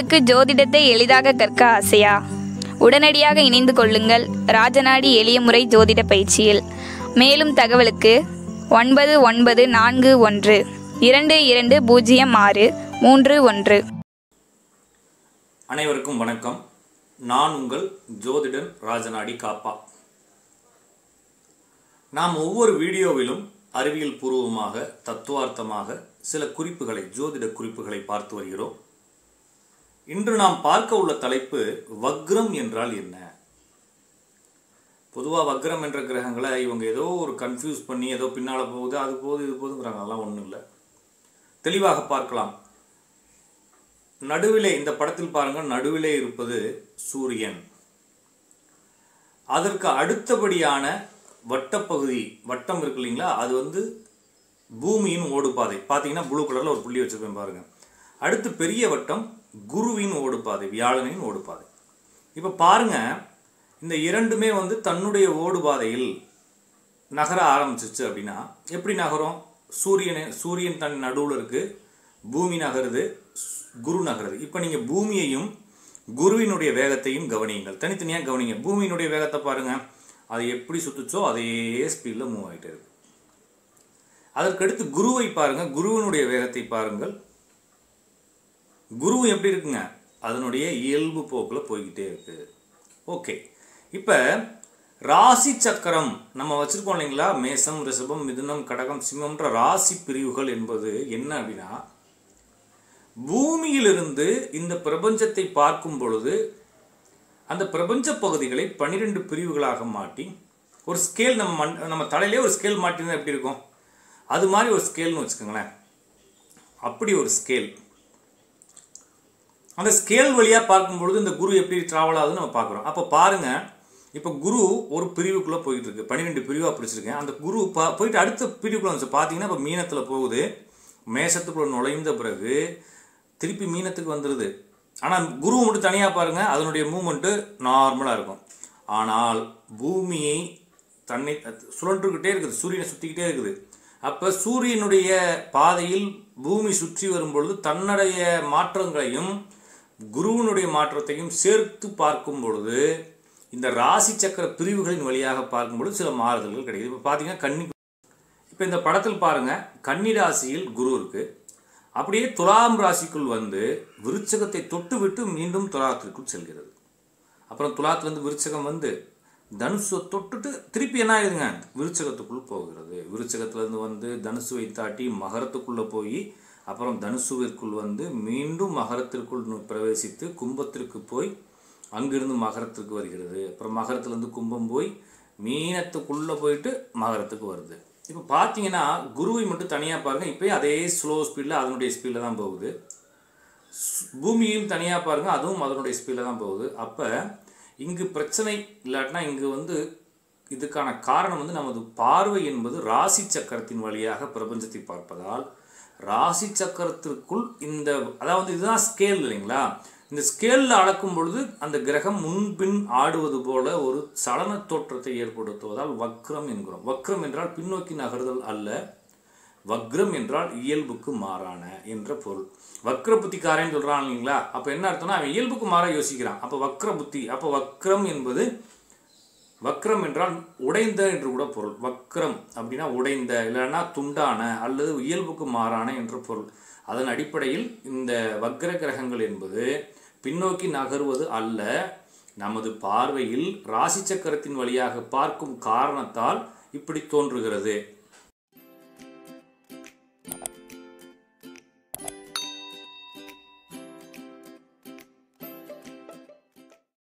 உங்களுக்கு ஜோதிடத்தை எளிதாக கற்க ஆசையா உடனடியாக இணைந்து கொள்ளுங்கள் ராஜநாடி எளிய முறை ஜோதிட பயிற்சியில் மேலும் தகவலுக்கு ஒன்பது ஒன்பது நான்கு ஒன்று இரண்டு இரண்டு பூஜ்ஜியம் ஆறு மூன்று ஒன்று அனைவருக்கும் வணக்கம் நான் உங்கள் ஜோதிடன் ராஜநாடி காப்பா நாம் ஒவ்வொரு வீடியோவிலும் அறிவியல் பூர்வமாக தத்துவார்த்தமாக சில குறிப்புகளை ஜோதிட குறிப்புகளை பார்த்து வருகிறோம் இன்று நாம் பார்க்க உள்ள தலைப்பு வக்ரம் என்றால் என்ன பொதுவாக வக்ரம் என்ற கிரகங்களை இவங்க ஏதோ ஒரு கன்ஃபியூஸ் பண்ணி ஏதோ பின்னால் போகுது அது போகுது இது போகுதுங்கிறாங்க அதெல்லாம் ஒன்றும் இல்லை தெளிவாக பார்க்கலாம் நடுவிலே இந்த படத்தில் பாருங்கள் நடுவிலே இருப்பது சூரியன் அதற்கு அடுத்தபடியான வட்டப்பகுதி வட்டம் இருக்கு இல்லைங்களா அது வந்து பூமியின் ஓடுபாதை பார்த்தீங்கன்னா ப்ளூ கலரில் ஒரு புள்ளி வச்சிருப்பேன் பாருங்க அடுத்து பெரிய வட்டம் குருவின் ஓடுபாதை வியாழனின் ஓடுபாதை இப்போ பாருங்க இந்த இரண்டுமே வந்து தன்னுடைய ஓடுபாதையில் நகர ஆரம்பிச்சிச்சு அப்படின்னா எப்படி நகரும் சூரியனை சூரியன் தன் நடுவில் இருக்கு பூமி நகருது குரு நகருது இப்போ நீங்கள் பூமியையும் குருவினுடைய வேகத்தையும் கவனியுங்கள் தனித்தனியாக கவனிங்க பூமியினுடைய வேகத்தை பாருங்க அது எப்படி சுத்துச்சோ அதே ஸ்பீடில் மூவ் ஆகிட்டே இருக்கு அதற்கடுத்து குருவை பாருங்க குருவினுடைய வேகத்தை பாருங்கள் குரு எப்படி இருக்குங்க அதனுடைய இயல்பு போக்கில் போய்கிட்டே இருக்கு ஓகே இப்போ ராசி சக்கரம் நம்ம வச்சிருக்கோம் இல்லைங்களா மேசம் ரிஷபம் மிதுனம் கடகம் சிம்மம்ன்ற ராசி பிரிவுகள் என்பது என்ன அப்படின்னா பூமியிலிருந்து இந்த பிரபஞ்சத்தை பார்க்கும் பொழுது அந்த பிரபஞ்ச பகுதிகளை பன்னிரெண்டு பிரிவுகளாக மாட்டி ஒரு ஸ்கேல் நம்ம மண் நம்ம தலையிலே ஒரு ஸ்கேல் மாட்டினா எப்படி இருக்கும் அது மாதிரி ஒரு ஸ்கேல்னு வச்சுக்கோங்களேன் அப்படி ஒரு ஸ்கேல் அந்த ஸ்கேல் வழியாக பார்க்கும் பொழுது இந்த குரு எப்படி ட்ராவல் ஆகுதுன்னு நம்ம பார்க்குறோம் அப்போ பாருங்க இப்போ குரு ஒரு பிரிவுக்குள்ளே போயிட்டு இருக்கு பன்னிரெண்டு பிரிவாக பிடிச்சிருக்கேன் அந்த குரு பா போயிட்டு அடுத்த பிரிவுக்குள்ள வந்து பார்த்தீங்கன்னா இப்போ மீனத்தில் போகுது மேசத்துக்குள்ள நுழைந்த பிறகு திருப்பி மீனத்துக்கு வந்துடுது ஆனால் குரு மட்டும் தனியாக பாருங்க அதனுடைய மூமெண்ட்டு நார்மலாக இருக்கும் ஆனால் பூமியை தன்னை சுழன்றுக்கிட்டே இருக்குது சூரியனை சுற்றிக்கிட்டே இருக்குது அப்போ சூரியனுடைய பாதையில் பூமி சுற்றி வரும்பொழுது தன்னுடைய மாற்றங்களையும் குருவினுடைய மாற்றத்தையும் சேர்த்து பார்க்கும் பொழுது இந்த ராசி சக்கர பிரிவுகளின் வழியாக பார்க்கும் பொழுது சில மாறுதல்கள் கிடைக்குது இப்போ பார்த்தீங்கன்னா கன்னி இப்போ இந்த படத்தில் பாருங்க கன்னி ராசியில் குரு இருக்கு அப்படியே துலாம் ராசிக்குள் வந்து விருச்சகத்தை தொட்டு விட்டு மீண்டும் துலாத்திற்குள் செல்கிறது அப்புறம் துலாத்துலேருந்து விருச்சகம் வந்து தனுஷை தொட்டுட்டு திருப்பி என்ன ஆகுதுங்க விருச்சகத்துக்குள் போகிறது விருச்சகத்துலேருந்து வந்து தனுசுவை தாட்டி மகரத்துக்குள்ளே போய் அப்புறம் தனுசுவிற்குள் வந்து மீண்டும் மகரத்திற்குள் பிரவேசித்து கும்பத்திற்கு போய் அங்கிருந்து மகரத்துக்கு வருகிறது அப்புறம் மகரத்துலேருந்து கும்பம் போய் மீனத்துக்குள்ளே போயிட்டு மகரத்துக்கு வருது இப்போ பார்த்தீங்கன்னா குருவை மட்டும் தனியாக பாருங்கள் இப்போயும் அதே ஸ்லோ ஸ்பீடில் அதனுடைய ஸ்பீடில் தான் போகுது பூமியும் தனியாக பாருங்கள் அதுவும் அதனுடைய ஸ்பீடில் தான் போகுது அப்போ இங்கு பிரச்சனை இல்லாட்டினா இங்கு வந்து இதுக்கான காரணம் வந்து நமது பார்வை என்பது ராசி சக்கரத்தின் வழியாக பிரபஞ்சத்தை பார்ப்பதால் ராசி சக்கரத்திற்குள் இந்த அதாவது இதுதான் ஸ்கேல் இல்லைங்களா இந்த ஸ்கேலில் அளக்கும் பொழுது அந்த கிரகம் முன்பின் ஆடுவது போல ஒரு சலன தோற்றத்தை ஏற்படுத்துவதால் வக்ரம் என்கிறோம் வக்ரம் என்றால் பின்னோக்கி நகர்தல் அல்ல வக்ரம் என்றால் இயல்புக்கு மாறான என்ற பொருள் வக்ர புத்திக்காரன் சொல்றான் இல்லைங்களா அப்போ என்ன அர்த்தம்னா அவன் இயல்புக்கு மாற யோசிக்கிறான் அப்போ வக்ர புத்தி அப்போ வக்ரம் என்பது வக்ரம் என்றால் உடைந்த என்று கூட பொருள் வக்ரம் அப்படின்னா உடைந்த இல்லைன்னா துண்டான அல்லது இயல்புக்கு மாறான என்ற பொருள் அதன் அடிப்படையில் இந்த வக்ர கிரகங்கள் என்பது பின்னோக்கி நகர்வது அல்ல நமது பார்வையில் ராசி சக்கரத்தின் வழியாக பார்க்கும் காரணத்தால் இப்படி தோன்றுகிறது